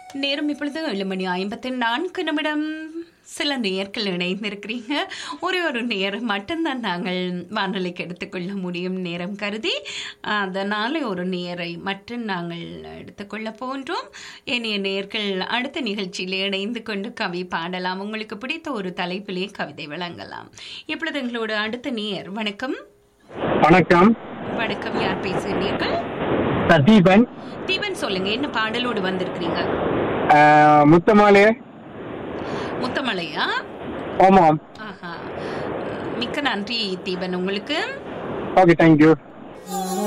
நேரம் இப்பொழுது ஏழு மணி ஐம்பத்தி நான்கு நிமிடம் சில நேர்கள் இணைந்திருக்கிறீங்க ஒரே ஒரு நேரம் மட்டும்தான் நாங்கள் வானொலிக்கு எடுத்துக்கொள்ள முடியும் நேரம் கருதி அதனால் ஒரு நேரை மட்டும் நாங்கள் எடுத்துக்கொள்ள போன்றோம் இனிய நேர்கள் அடுத்த நிகழ்ச்சியில் இணைந்து கொண்டு கவி பாடலாம் உங்களுக்கு பிடித்த ஒரு தலைப்பிலே கவிதை வழங்கலாம் இப்பொழுது எங்களோட அடுத்த நேர் வணக்கம் வணக்கம் வணக்கம் யார் பேசுகிறீர்கள் தீபன் தீபன் சொல்லுங்க என்ன பாடலோடு வந்திருக்கிறீங்க ஆஹ், முத்தமாலே முத்தமலையா ஆமாம் ஆஹா மிக்க நன்றி தீபன் உங்களுக்கு ஓகே தேங்க்யூ